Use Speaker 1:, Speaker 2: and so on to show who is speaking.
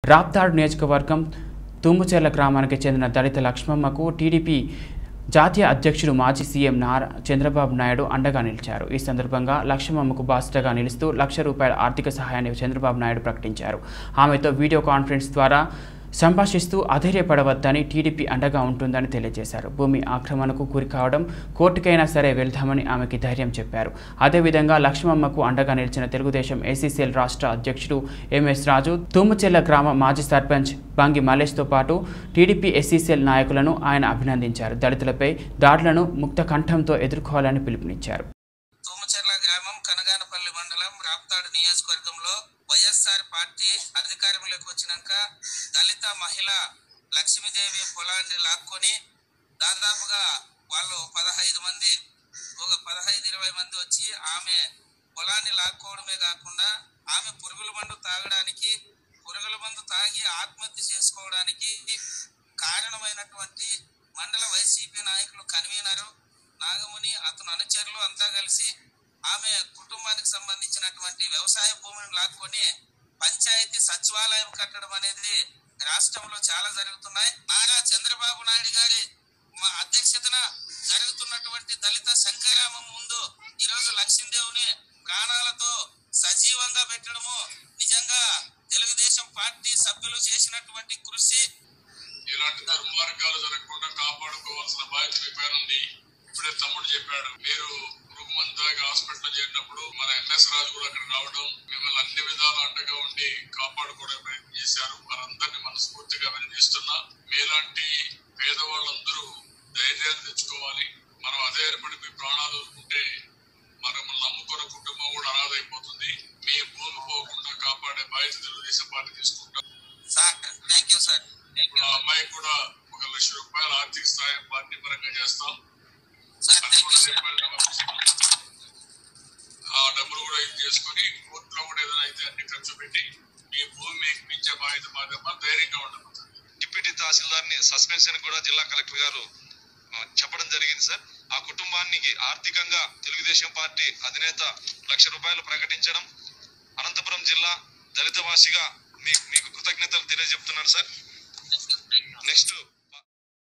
Speaker 1: రాప్తాడు నియోజకవర్గం తుమ్ముచెర్ల గ్రామానికి చెందిన దళిత లక్ష్మమ్మకు టీడీపీ జాతీయ అధ్యక్షుడు మాజీ సీఎం నారా చంద్రబాబు నాయుడు అండగా నిలిచారు ఈ సందర్భంగా లక్ష్మమ్మకు బాధ్యతగా నిలుస్తూ లక్ష రూపాయల ఆర్థిక సహాయాన్ని చంద్రబాబు నాయుడు ప్రకటించారు ఆమెతో వీడియో కాన్ఫరెన్స్ ద్వారా సంభాషిస్తూ అధైర్యపడవద్దని టీడీపీ అండగా ఉంటుందని తెలియజేశారు భూమి ఆక్రమణకు గురి కావడం కోర్టుకైనా సరే వెళ్దామని ఆమెకి ధైర్యం చెప్పారు అదేవిధంగా లక్ష్మమ్మకు అండగా నిలిచిన తెలుగుదేశం ఏసీసీఎల్ రాష్ట్ర అధ్యక్షుడు ఎంఎస్ రాజు తుమ్మచెల్ల గ్రామ మాజీ సర్పంచ్ బంగి మల్లేష్తో పాటు టీడీపీ ఎస్సీసీఎల్ నాయకులను ఆయన అభినందించారు దళితులపై దాడులను ముక్త కంఠంతో ఎదుర్కోవాలని పిలుపునిచ్చారు
Speaker 2: తుమ్మచెర్ల గ్రామం కనగానపల్లి మండలం రాప్తాడు నియోజకవర్గంలో వైఎస్ఆర్ పార్టీ అధికారంలోకి వచ్చినాక దళిత మహిళ లక్ష్మీదేవి పొలాన్ని లాక్కొని దాదాపుగా వాళ్ళు పదహైదు మంది ఒక పదహైదు ఇరవై మంది వచ్చి ఆమె పొలాన్ని లాక్కోవడమే కాకుండా ఆమె పురుగుల మందు తాగడానికి పురుగుల మందు తాగి ఆత్మహత్య చేసుకోవడానికి కారణమైనటువంటి మండల వైసీపీ నాయకులు కన్వీనరు నాగముని అతను అనుచరులు అంతా కలిసి ఆమె కుటుంబానికి సంబంధించినటువంటి వ్యవసాయ భూమిని లాక్కొని పంచాయతీ సచివాలయం కట్టడం అనేది రాష్ట్రంలో చాలా జరుగుతున్నాయి నారా చంద్రబాబు నాయుడు గారి మా అధ్యక్షతన జరుగుతున్నటువంటి దళిత సంగ్రామం ముందు ఈరోజు లక్ష్మీదేవిని ప్రాణాలతో సజీవంగా పెట్టడము నిజంగా తెలుగుదేశం పార్టీ సభ్యులు చేసినటువంటి కృషి
Speaker 3: ఇలాంటి దుర్మార్గాలు జరగకుండా కాపాడుకోవాల్సిన బాధ్యత మీ పైన ఉంది ఇప్పుడే తమ్ముడు చెప్పాడు మీరు రుగ్మంతాగి హాస్పిటల్ చేరినప్పుడు మన ఎంఎస్ రాజు కూడా అక్కడ రావడం మిమ్మల్ని అన్ని విధాల అండగా ఉండి కాపాడుకోవడం ప్రయత్నం చేశారు వారందరినీ మనస్ఫూర్తిగా అభినందిస్తున్నా మీలాంటి పేదవాళ్ళందరూ ధైర్యాన్ని తెచ్చుకోవాలి మనం అధైర్యపడి మీ ప్రాణాలు ఉంటే మనం నమ్ముకున్న కుటుంబం కూడా అనాథైపోతుంది మీ భూమి పోకుండా కాపాడే బాధ్యత తెలుగుదేశం పార్టీ తీసుకుంటాం
Speaker 2: sir thank you sir thank you
Speaker 3: ఆ అమ్మాయికి కూడా ఒక లక్ష రూపాయల ఆర్థిక సహాయం పార్టీ పరంగా చేస్తాం
Speaker 2: సార్
Speaker 3: అది
Speaker 2: థ్యాంక్
Speaker 3: కూడా
Speaker 2: యూ సార్
Speaker 3: రేపటి పంపిస్తాం. ఆ డబ్బులు కూడా ఇది చేసుకొని కోర్టులో కూడా ఏదైనా అయితే అన్ని ఖర్చు పెట్టి మీ భూమి మీకు మించే బాధ్యత మాదమ్మా ధైర్యంగా ఉండదు
Speaker 4: డిప్యూటీ తహసీల్దార్ ని సస్పెన్షన్ కూడా జిల్లా కలెక్టర్ గారు ఆ, చెప్పడం జరిగింది సార్ ఆ కుటుంబానికి ఆర్థికంగా తెలుగుదేశం పార్టీ అధినేత లక్ష రూపాయలు ప్రకటించడం అనంతపురం జిల్లా దళిత వాసిగా మీకు మీకు కృతజ్ఞతలు తెలియజెప్తున్నాను sir
Speaker 2: thank you thank you
Speaker 4: next